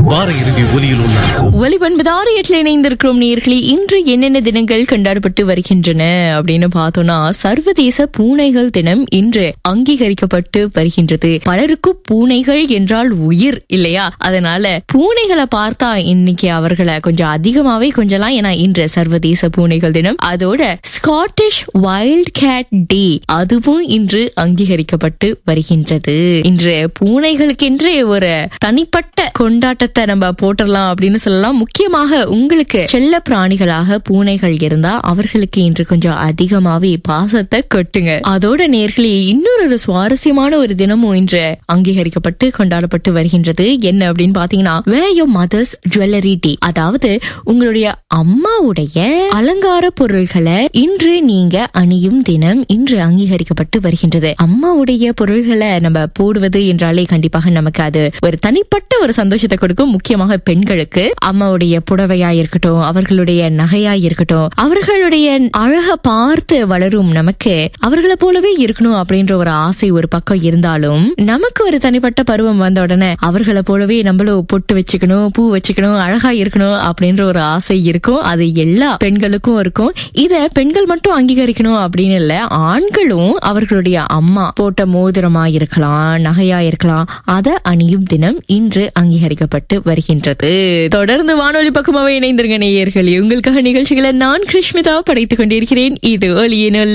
வார இறுதி ஒலியில் உல்லாசம் ஒலிபன்பதாறு எட்டுல இணைந்திருக்கிறோம் நேர்களே இன்று என்னென்ன தினங்கள் கொண்டாடப்பட்டு வருகின்றன அப்படின்னு பார்த்தோம்னா சர்வதேச பூனைகள் தினம் இன்று அங்கீகரிக்கப்பட்டு வருகின்றது பலருக்கும் பூனைகள் என்றால் உயிர் இல்லையா அதனால பூனைகளை பார்த்தா இன்னைக்கு அவர்களை கொஞ்சம் அதிகமாவே கொஞ்சலாம் ஏன்னா இன்று சர்வதேச பூனைகள் தினம் அதோட ஸ்காட்டிஷ் வைல்ட் கேட் டே அதுவும் இன்று அங்கீகரிக்கப்பட்டு வருகின்றது இன்று பூனைகளுக்கென்றே ஒரு தனிப்பட்ட கொண்டாட்டத்தை நம்ம போட்டுடலாம் அப்படின்னு சொல்லலாம் முக்கியமாக உங்களுக்கு செல்ல பிராணிகளாக பூனைகள் இருந்தா அவர்களுக்கு இன்று கொஞ்சம் அதிகமாவே பாசத்தை கொட்டுங்க அதோட நேர்களே இன்னொரு ஒரு சுவாரஸ்யமான ஒரு தினமும் இன்று அங்கீகரிக்கப்பட்டு கொண்டாடப்பட்டு வருகின்றது என்ன அப்படின்னு பாத்தீங்கன்னா வே யோர் மதர்ஸ் ஜுவல்லரி டே அதாவது உங்களுடைய அம்மாவுடைய அலங்கார பொருள்களை இன்று நீங்க அணியும் தினம் இன்று அங்கீகரிக்கப்பட்டு வருகின்றது அம்மாவுடைய பொருள்களை நம்ம போடுவது என்றாலே கண்டிப்பாக நமக்கு அது ஒரு தனிப்பட்ட ஒரு சந்தோஷத்தை கொடுக்கும் முக்கியமாக பெண்களுக்கு அம்மாவுடைய புடவையா இருக்கட்டும் அவர்களுடைய நகையா இருக்கட்டும் அவர்களுடைய அழக பார்த்து வளரும் நமக்கு அவர்களை போலவே இருக்கணும் அப்படின்ற ஒரு ஆசை ஒரு பக்கம் இருந்தாலும் நமக்கு ஒரு தனிப்பட்ட பருவம் வந்த உடனே அவர்களை போலவே நம்மளும் பொட்டு வச்சுக்கணும் பூ வச்சுக்கணும் அழகா இருக்கணும் அப்படின்ற ஒரு ஆசை இருக்கும் அது எல்லா பெண்களுக்கும் இருக்கும் இத பெண்கள் மட்டும் அங்கீகரிக்கணும் அப்படின்னு இல்ல ஆண்களும் அவர்களுடைய அம்மா போட்ட மோதிரமா இருக்கலாம் நகையா இருக்கலாம் அத அணியும் தினம் இன்று அங்கீகரிக்கப்பட்டு வருகின்றது தொடர்ந்து வானொலி பக்கமாவே இணைந்திருங்க நேயர்களே உங்களுக்காக நிகழ்ச்சிகளை நான் கிருஷ்மிதா படைத்துக் கொண்டிருக்கிறேன் இது ஒலியினுள்